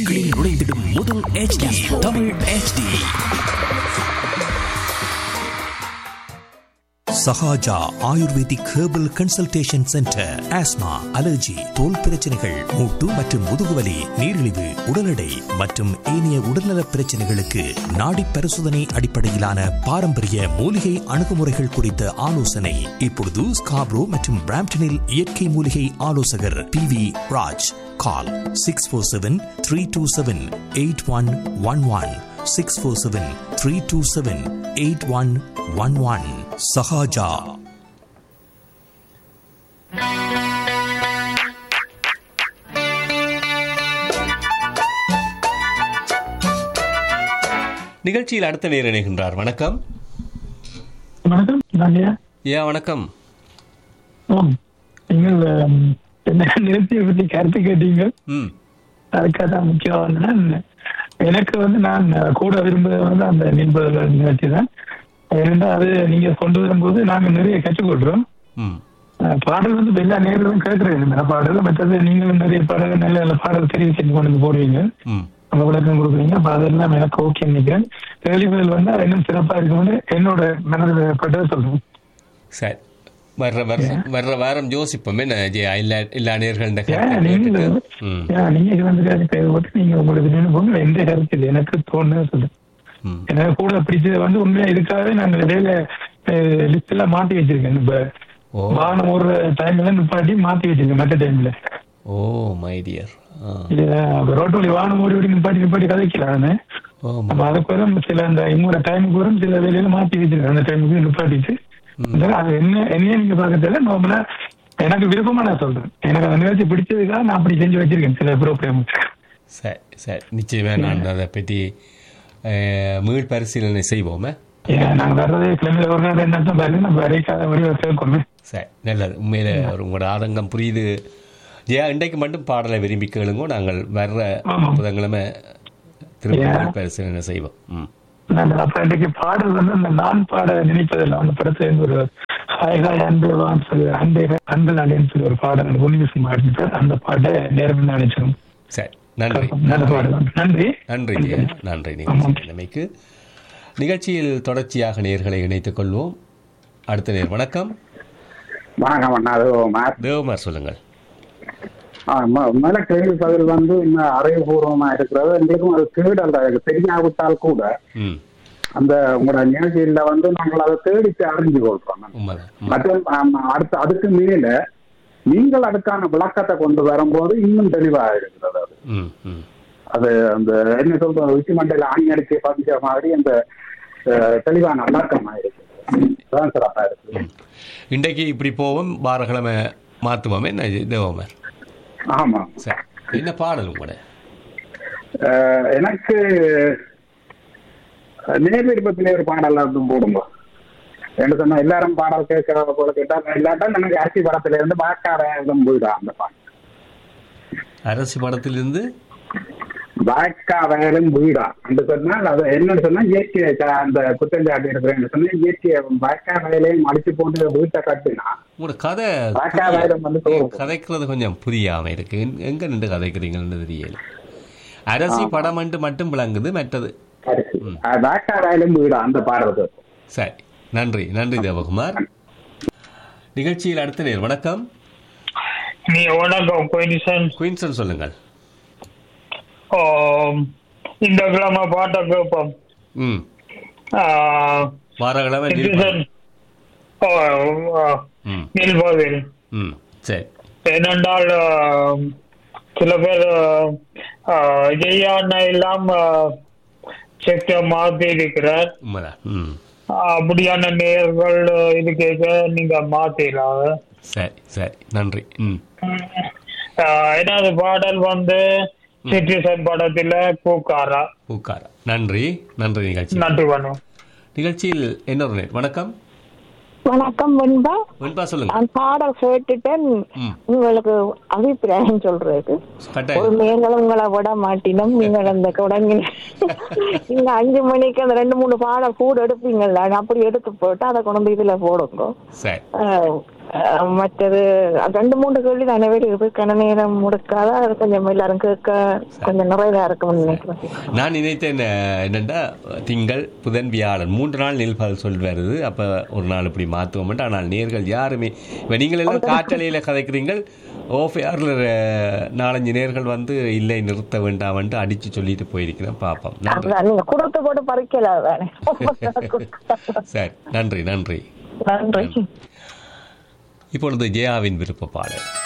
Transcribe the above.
உங்களில் நுழைந்திடும் முதல் HD Tamil HD Sahaja ayurvedic herbal consultation centre asthma allergy தோல் பிரச்சனைகள் மூட்டு மற்றும் முதுகுவலி நீரிழிவு உடல் எடை மற்றும் ஏனைய உடல்நலப் பிரச்சனைகளுக்கு நாடி பரிசோதனை அடிப்படையிலான பாரம்பரிய மூலிகை அணுகுமுறைகள் குறித்த ஆலோசனை இப்பொழுது ஸ்காப்ரோ மற்றும் பிராம்டனில் இயற்கை மூலிகை ஆலோசகர் P V Raj call six four seven three two seven eight one one one six four seven three two seven eight one one one Sahaja நிகழ்ச்சியில் அடுத்த நேர் இணைகின்றார் வணக்கம் வணக்கம் நாங்க ஏன் வணக்கம் ஆம் நீங்கள் ஹம், என்ன நிறுத்தியை பத்தி கருத்து கேட்டீங்க ம் அதுக்காக தான் முக்கியம் என்னன்னா, எனக்கு வந்து நான் கூட விரும்புவது வந்து அந்த நின்பதல் நிகழ்ச்சி தான் ஏனென்றா அது நீங்க கொண்டு வரும்போது நாங்க நிறைய கற்றுக்கொள்றோம் ம் அஹ், பாடல் வந்து இப்ப எல்லா நேர்களும் கேட்கறது இந்த பாடல் மற்றது நீங்களும் நிறைய பாடல் நல்ல நல்ல பாடல் தெரிவு செஞ்சு கொண்டு வந்து போடுவீங்க ம் அந்த விளக்கம் கொடுக்குறீங்க அப்ப அதெல்லாம் எனக்கு ஓகே நினைக்கிறேன் கேள்விகள் வந்து அது இன்னும் சிறப்பா இருக்கும்னு என்னோட மனதில் பட்டதை சொல்றேன் சரி வர்ற வர்ற வர்ற வாரம் யோசிப்போம் என்ன ஜெயா இல்ல எல்லா நேர்கள் இந்த ஏன் கருத்தை நீங்க கேட்டுட்டு. ம் ஏன் நீங்க வந்து பேர் போட்டு நீங்க உங்களுக்கு நினைப்போங்க எந்த கருத்து இல்லை எனக்கு தோணுன்னு சொல்றேன் ம் எனக்கு கூட பிடிச்சது வந்து உண்மையா இதுக்காகவே நாங்க இடையில லிஸ்ட் எல்லாம் மாத்தி வச்சிருக்கேன் இப்ப ஓ வாகனம் ஒரு டைம்ல நிப்பாட்டி மாத்தி வச்சிருக்கேன் மற்ற டைம்ல ஓ மை டியர் ரோட்டு வழி வாகனம் ஓடி ஓடி நிப்பாட்டி நிப்பாட்டி கதைக்கலான்னு ஓ அப்ப அதுக்கு வரும் சில அந்த இன்னொரு டைமுக்கு வரும் சில வேலையில மாத்தி வச்சிருக்கேன் அந்த டைமுக்கு நிப்பாட்டிட்டு இந்த அது என்ன என்னையே நீங்க பாக்கிறதுல நார்மலா எனக்கு விருப்பமா நான் சொல்றேன் எனக்கு அந்த நிகழ்ச்சி பிடிச்சதுக்காக நான் அப்படி செஞ்சு வச்சிருக்கேன் சில ப்ரோக்ராம் சரி சரி நிச்சயமா நான் அதை பற்றி அஹ், மீள் பரிசீலனை செய்வோமே ஏன் நாங்க வர்றதே கிளம்பில ஒரு நாள் ரெண்டு நாள் தான் பாருங்க நம்ம வரைக்காத வடிவ கேட்கணும் சரி நல்லது உண்மையில ஒரு உங்களோட ஆதங்கம் புரியுது ஜெயா இன்றைக்கு மட்டும் பாடலை விரும்பி கேளுங்க நாங்கள் வர்ற ஆமா. புதன்கிழமை திரும்ப Yeah. மீள் பரிசீலனை செய்வோம் ம் நான் அப்ப இன்றைக்கு பாடல் வந்து அந்த நான் பாட நினைப்பதில்லை அந்த படத்துல இருந்து ஒரு ஹாய் ஹாய் அன்புவான்னு சொல்லி அன்பே அன்பு நாளேன்னு சொல்லி ஒரு பாடல் அந்த உன்னிவிசம் பாடிட்டார் அந்த பாட்டை நேரம் நினைச்சிடும் சரி நன்றி நல்ல பாடல் நன்றி நன்றி ஜெயா நன்றி நிகழ்ச்சி நிலைமைக்கு நிகழ்ச்சியில் தொடர்ச்சியாக நேர்களை இணைத்துக் கொள்வோம் அடுத்த நேர் வணக்கம் வணக்கம் அண்ணா அது மா- தேவமார் சொல்லுங்கள் ஆ, ம- மேல கேள்வி பதில் வந்து இன்னும் அறிவுபூர்வமா இருக்கிறது எங்களுக்கும் அது தேடல் தான். எனக்கு தெரியாவிட்டால் கூட ம் அந்த உங்களோட நிகழ்ச்சியில வந்து நாங்கள் அதை தேடித்து அறிஞ்சு கொள்றோம் உண்மைதான் உண்மை. மற்றும் ஆம், அடுத்து அதுக்கு மேல நீங்கள் அதுக்கான விளக்கத்தை கொண்டு வரும்போது இன்னும் தெளிவாக இருக்கிறது அது ம் ம் அது அந்த என்ன சொல்ற உச்சி மண்டல ஆணி அடிக்க பதிச்ச மாதிரி அந்த அஹ், தெளிவான விளக்கமா இருக்குது அதான் சிறப்பா இருக்கு இன்றைக்கு இப்படி போவோம் வாரக்கிழமை மாற்றுவோம் என்ன தேவமார் ஆமா சரி என்ன பாடல் உங்களோட அஹ் எனக்கு நேர் விருப்பத்திலே ஒரு பாடல் வந்து போடுங்க என்ன சொன்னா எல்லாரும் பாடல் கேட்கிற போல கேட்டா இல்லாட்டா எனக்கு அரிசி படத்துல இருந்து வாக்காடம் போயிடும் அந்த பாட்டு அரசு படத்திலிருந்து வாக்காவலும் வீடா என்று சொன்னால் அது என்னன்னு சொன்னா இயற்கையை ச- அந்த குற்றஞ்சாட்டி இருக்கிறேன்னு சொன்னா இயற்கையை வாக்கா வயலையும் அடிச்சு போட்டு வீட்டை கட்டினா உங்களோட கதை வாக்கா புரிய- வயலும் வந்து நீங்க தோறும். கதைக்கிறது கொஞ்சம் புரியாம இருக்கு எங்க- எங்க நின்று கதைக்கிறீங்கன்னு தெரியல அரசி படம் மட்டும் மட்டும் விளங்குது மற்றது அரிசி வாக்கா வயலும் வீடா அந்த பாடுறது சரி நன்றி நன்றி தேவகுமார் நிகழ்ச்சியில் அடுத்த நேர் வணக்கம் நீ வணக்கம் கொயினிசன் குயின்சன் சொல்லுங்கள் இந்த கிழமை பாட்டை கேட்போம் ம் ஆஹ், வாரக்கிழமை சிட்டிசன் ஓ, ஆ, ம் நில்பவில் ம் சரி ஏனென்றால் ஆஹ், சில பேர் ஆஹ், ஜெயா அண்ணா எல்லாம் செக்க மாத்தி இருக்கிறார் உண்மைதான் ம் அப்படியான நேர்கள் இது கேட்க நீங்க மாத்திடலாம் சரி சரி நன்றி ம் ஆஹ், எனது பாடல் வந்து சிட்டிசன் படத்துல பூக்காரா பூக்காரா நன்றி நன்றி நிகழ்ச்சி நன்றி பண்ணும் நிகழ்ச்சியில் இன்னொரு நேர் வணக்கம் வணக்கம் வெண்பா வெண்பா சொல்லுங்க நான் பாடல் கேட்டுட்டேன் ம் உங்களுக்கு அபிப்பிராயம் சொல்றதுக்கு ஒரு கட்டாயம் நேர்கள் உங்களை விட மாட்டினோம் நீங்கள் அந்த தொடங்கி நீங்க அஞ்சு மணிக்கு அந்த ரெண்டு மூணு பாடல் கூட எடுப்பீங்கல்ல அப்படி எடுத்து போட்டு அதை கொண்டு வந்து இதுல போடுங்க சரி அஹ், அஹ், மற்றது ரெண்டு மூன்று கேள்வி தானே இருக்கு கன நேரம் முடுக்காத அது கொஞ்சம் எல்லாரும் கேட்க கொஞ்சம் நிறையா இருக்கும்னு நினைக்கிறேன் நான் நினைத்தேன் அஹ், என்னண்டா திங்கள் புதன் வியாழன் மூன்று நாள் நெல்பால் சொல் வருது அப்போ ஒரு நாள் இப்படி மாற்றுவோம்ட்டு ஆனால் நேர்கள் யாருமே இப்போ நீங்கள் எல்லாம் காற்றலையில் கதைக்கிறீங்கள் ஓஃபேரில் நாலஞ்சு நேர்கள் வந்து இல்லை நிறுத்த வேண்டாம்ன்ட்டு அடித்து சொல்லிட்டு போயிருக்கிறேன் பார்ப்போம் நன்றி அதுதான் நீங்க கொடுத்து போட்டு பறிக்கல தானே சரி நன்றி நன்றி நன்றி இப்பொழுது ஜெயாவின் விருப்ப பாடல்